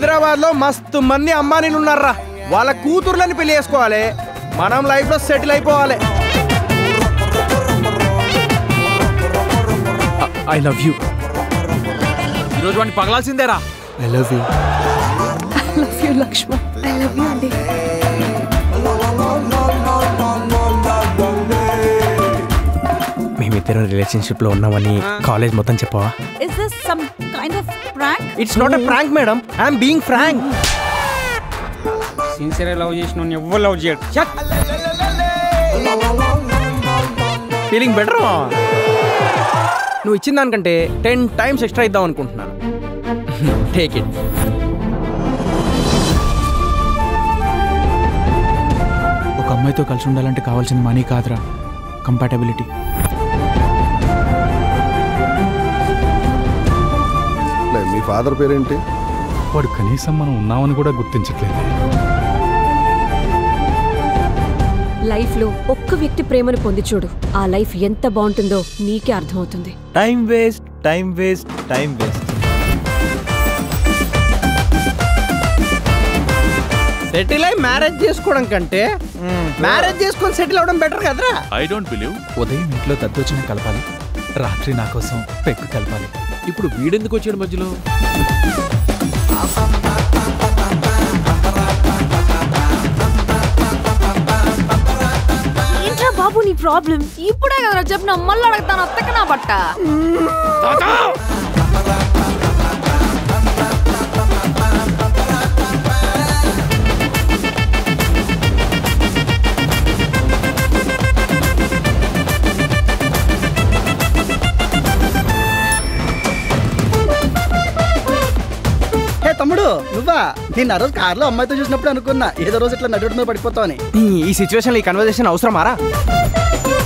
హైదరాబాద్ లో మస్తు మంది అమ్మానీలు ఉన్నారా వాళ్ళ కూతుర్లని పెళ్లి చేసుకోవాలి మనం లైఫ్ లో సెటిల్ అయిపోవాలి ఐ లవ్ యూ ఈరోజు వాడిని పగలాల్సిందేరా I love you love you Lakshman I love you అండి మేమిద్దరం రిలేషన్షిప్ లో ఉన్నామని కాలేజ్ మొత్తం చెప్పవా is this some kind of prank it's not a prank madam I'm being frank sincere love చేసిన ఎవ్వరు లవ్ చేయడు ఫీలింగ్ బెటర్ నువ్వు ఇచ్చిన దానికంటే టెన్ టైమ్స్ ఎక్స్ట్రా ఇద్దాం అనుకుంటున్నాను టేక్ ఇట్ ఒక అమ్మాయితో కలిసి ఉండాలంటే కావాల్సింది మనీ కాదురా కంపాటబిలిటీ మీ ఫాదర్ పేరేంటి వాడు కనీసం మనం ఉన్నామని కూడా గుర్తించట్లేదు లైఫ్ లో ఒక్క వ్యక్తి ప్రేమను పొంది చూడు ఆ లైఫ్ ఎంత బాగుంటుందో నీకే అర్థమవుతుంది time waste time waste time waste settle అయి మ్యారేజ్ చేసుకోవడం కంటే మ్యారేజ్ చేసుకొని సెటిల్ అవడం బెటర్ కదరా ఐ డోంట్ బిలీవ్ ఉదయం ఇంట్లో దద్దోచిన కలపాలి రాత్రి నా కోసం పెగ్గు కలపాలి ఇప్పుడు వీడెందుకు వచ్చాడు మధ్యలో ఏంట్రా బాబు నీ ప్రాబ్లం ఇప్పుడే కదరా చెప్పిన మళ్ళీ అడుగుతాను అత్తక నా బట్ట హే తమ్ముడు నువ్వా నేను ఆ రోజు కార్లో అమ్మాయితో చూసినప్పుడు అనుకున్నా ఏదో రోజు ఇట్లా నడుడు మీద పడిపోతావని ఈ సిచ్యువేషన్ ఈ కన్వర్జేషన్ అవసరమారా